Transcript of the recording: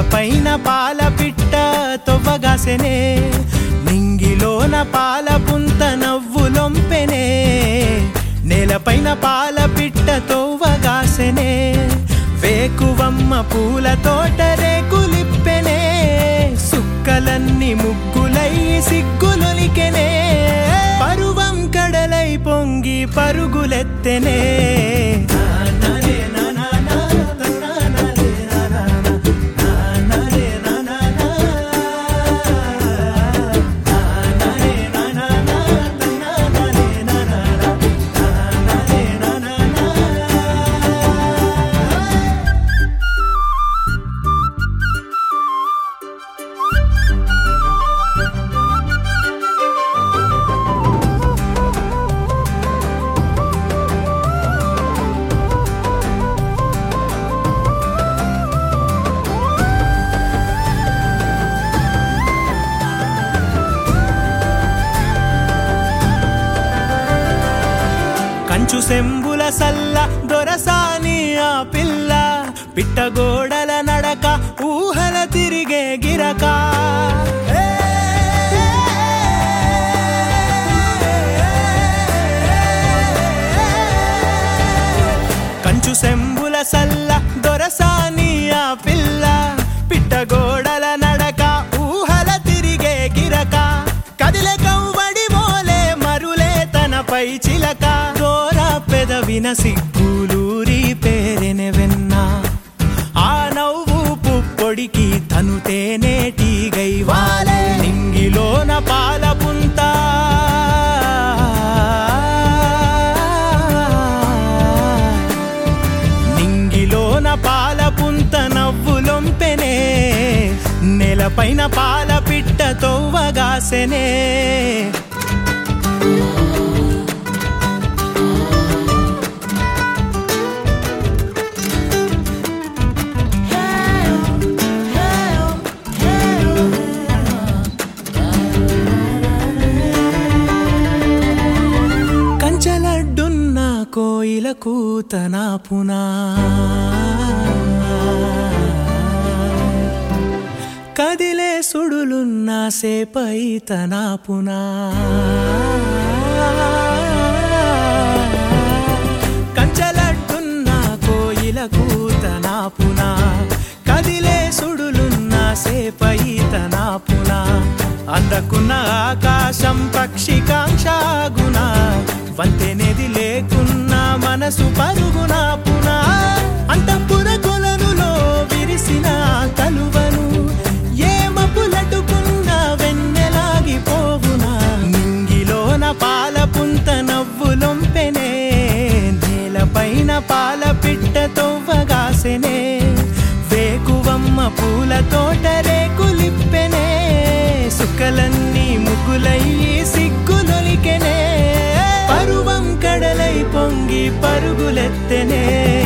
నేలపైన పాల పిట్ట తొవ్వగాసెనే నింగిలోన పాల పుంత నవ్వులొంపెనే నేలపైన పాల పిట్ట తొవ్వగాసెనే వేకువమ్మ పూల తోట రేకులిప్పెనే సుక్కలన్నీ ముగ్గులై సిగ్గులొలికెనే పరువం కడలై పొంగి పరుగులెత్తెనే కంచు సెంబుల సల్ల దొరసాని ఆ పిల్ల పిట్టగోడల నడక ఊహల తిరిగే గిరక కంచు సెంబుల సల్ల దొరసాని ఆ పిల్ల పిట్టగోడల నడక ఊహల తిరిగే గిరక కదిలే కవ్వడి మోలే మరులే తనపై చిలక దోర పెదవిన సిగ్గులూరి పేరెనె వెన్న ఆ నవ్వు పుప్పొడికి తను తేనేటిగై వాలే నింగిలోన పాల పుంత నింగిలోన పాల పుంత నవ్వులొంపెనే నెలపైన పాల పిట్ట తొవ్వగాసెనే కంచలడ్డున్న కోయిల కూతన పునా కదిలే సుడులున్న సేపై తన పునా కంచలడ్డున్న కోయిల కూతన పునా కదిలే సుడులున్న సేపై తన పునా అందకున్న ఆకాశం పక్షికాంక్షాగుణ వంతెనేది లేకున్న మనసు పరుగున పునా అంతఃపుర కొలనులో విరిసిన కలువను ఏమపులటుకున్న వెన్నెలాగిపోవునా నింగిలోన పాల పుంత నవ్వులొంపెనే నేలపైన పాల పిట్ట తొవ్వగాసెనే వేకువమ్మ పూల తోట రేకులిప్పెనే సుక్కలన్నీ ముగ్గులయ్యి సిగ్గులొలికెనే పరువం కడలై పొంగి పరుగులెత్తెనే